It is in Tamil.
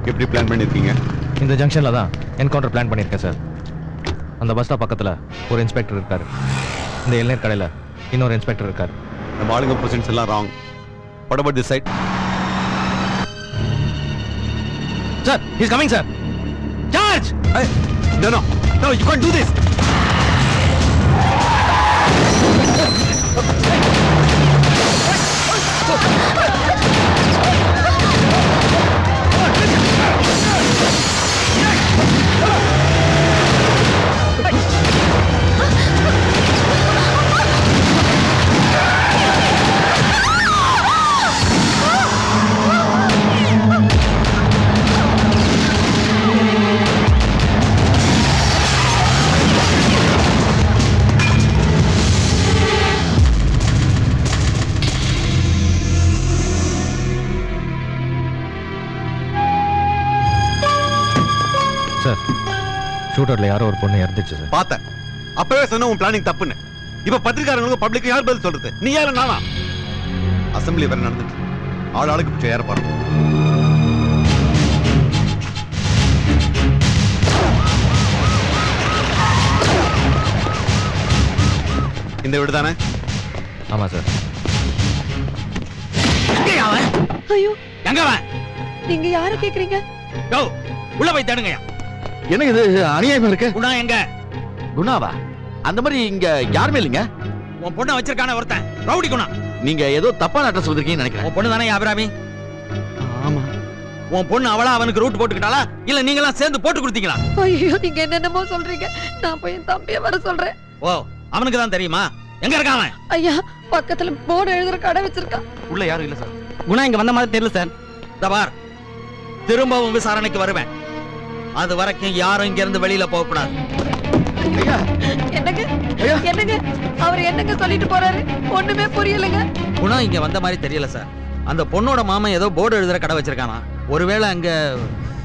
எப்படி பிளான் பண்ணிருக்கீங்க இந்த ஜங்ஷனில் தான் என்கவுண்டர் பிளான் பண்ணியிருக்கேன் சார் அந்த பஸ் ஸ்டாப் பக்கத்தில் ஒரு இன்ஸ்பெக்டர் இருக்கார் இந்த இளநீர் கடையில் இன்னொரு இன்ஸ்பெக்டர் இருக்கார் நம்ம ஆளுங்க பொசிஷன்ஸ் எல்லாம் wrong what about this side sir is coming sir charge no no no you can't do this sir ஷூட்டரில் யாரோ ஒரு பொண்ணு இறந்துச்சு சார் பார்த்தேன் அப்பவே சொன்ன உன் பிளானிங் தப்புன்னு இப்ப பத்திரிக்காரங்களுக்கு பப்ளிக் யார் பதில் சொல்றது நீ யாரு நானா அசம்பிளி வேற நடந்துச்சு ஆள் ஆளுக்கு பிடிச்ச ஏற பாருங்க இந்த வீடு தானே ஆமாம் சார் ஐயோ எங்க அவன் நீங்க யார கேக்குறீங்க யோ உள்ள போய் தேடுங்கய்யா என்ன இது அநியாயமா இருக்கு குணா எங்க குணாவா அந்த மாதிரி இங்க யாருமே இல்லைங்க உன் பொண்ணை வச்சிருக்கான ஒருத்தன் ரவுடி குணா நீங்க ஏதோ தப்பான அட்ரஸ் வந்திருக்கீங்கன்னு நினைக்கிறேன் உன் பொண்ணு தானே அபிராமி ஆமா உன் பொண்ணு அவளா அவனுக்கு ரூட் போட்டுக்கிட்டாளா இல்ல நீங்களாம் சேர்ந்து போட்டு கொடுத்தீங்களா ஐயோ நீங்க என்னென்னமோ சொல்றீங்க நான் போய் என் தம்பிய வர சொல்றேன் ஓ அவனுக்கு தான் தெரியுமா எங்க இருக்கான் அவன் ஐயா பக்கத்துல போர்டு எழுதுற கடை வச்சிருக்கான் உள்ள யாரும் இல்ல சார் குணா இங்க வந்த மாதிரி தெரியல சார் தபார் திரும்பவும் விசாரணைக்கு வருவேன் அது வரைக்கும் யாரும் இங்க இருந்து வெளியில போக கூடாது ஐயா என்னங்க ஐயா. என்னங்க அவர் என்னங்க சொல்லிட்டு போறாரு ஒண்ணுமே புரியலங்க குணா இங்க வந்த மாதிரி தெரியல சார் அந்த பொண்ணோட மாமன் ஏதோ போர்டு எழுதுற கடை வச்சிருக்கானா ஒருவேளை அங்க